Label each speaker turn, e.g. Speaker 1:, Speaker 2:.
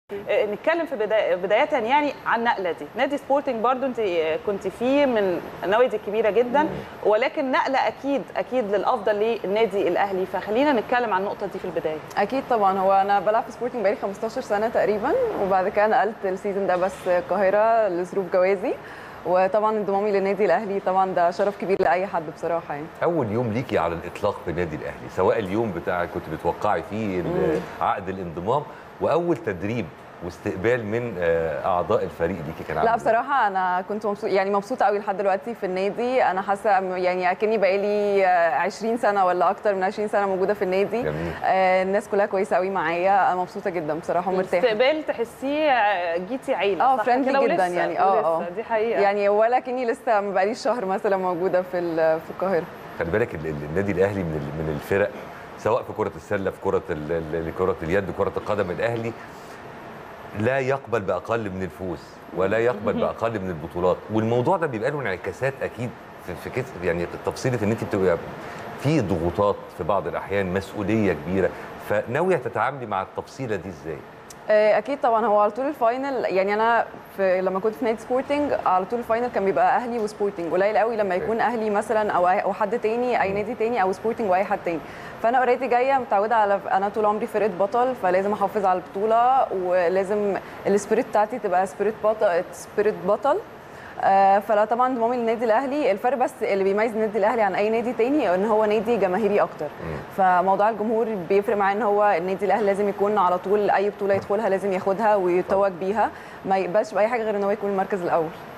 Speaker 1: آه، نتكلم في بداية بدايه يعني عن النقله دي نادي سبورتنج برضو انت آه، كنت فيه من النوادي الكبيره جدا ولكن نقله اكيد اكيد للافضل للنادي الاهلي فخلينا نتكلم عن النقطه دي في البدايه
Speaker 2: اكيد طبعا هو انا بلعب في سبورتنج بقالي 15 سنه تقريبا وبعد كده نقلت السيزون ده بس القاهره لظروف جوازي وطبعا انضمامي للنادي الاهلي طبعا ده شرف كبير لاي حد بصراحه يعني
Speaker 3: اول يوم ليكي على الاطلاق في النادي الاهلي سواء اليوم بتاع كنت بتوقعي فيه ال- عقد الانضمام واول تدريب واستقبال من آه، اعضاء الفريق ليكي كان
Speaker 2: لا
Speaker 3: عامل إزاي؟
Speaker 2: بصراحه انا كنت مبسوط يعني مبسوطه قوي لحد دلوقتي في النادي انا حاسه يعني اكني بقالي آه، 20 سنه ولا اكتر من 20 سنه موجوده في النادي
Speaker 3: جميل.
Speaker 2: آه، الناس كلها كويسه قوي معايا انا مبسوطه جدا بصراحه ومرتاحه
Speaker 1: استقبال تحسيه آه، جيتي عيله
Speaker 2: اه
Speaker 1: صح
Speaker 2: friendly
Speaker 1: كده؟
Speaker 2: جدا
Speaker 1: ولسه-
Speaker 2: يعني، اه، اه.
Speaker 1: ولسه، دي حقيقه
Speaker 2: يعني ولا كني لسه ما بقاليش شهر مثلا موجوده في ال- في القاهره
Speaker 3: خلي بالك ال- ال- النادي الاهلي من ال- من الفرق سواء في كره السله في كره ال- ال- كره اليد كره القدم الاهلي لا يقبل باقل من الفوز ولا يقبل باقل من البطولات والموضوع ده بيبقى له انعكاسات اكيد في, في كت يعني تفصيله ان انت بتبقى في ضغوطات في بعض الاحيان مسؤوليه كبيره فناويه تتعاملي مع التفصيله دي ازاي؟
Speaker 2: آه، اكيد طبعا هو على طول الفاينل يعني انا في لما كنت في نادي سبورتنج على طول الفاينل كان بيبقى اهلي وسبورتنج قليل قوي لما يكون اهلي مثلا او أي- او حد تاني اي نادي تاني او سبورتنج واي حد تاني فانا اوريدي جايه متعوده على انا طول عمري فرقه بطل فلازم احافظ على البطوله ولازم السبيريت بتاعتي تبقى سبيريت بطل سبيريت بطل آه، فلا طبعا انضمامي للنادي الاهلي الفرق بس اللي بيميز النادي الاهلي عن اي نادي تاني ان هو نادي جماهيري اكتر فموضوع الجمهور بيفرق معاه ان هو النادي الاهلي لازم يكون على طول اي بطوله يدخلها لازم ياخدها ويتوج بيها ما يقبلش باي حاجه غير ان هو يكون المركز الاول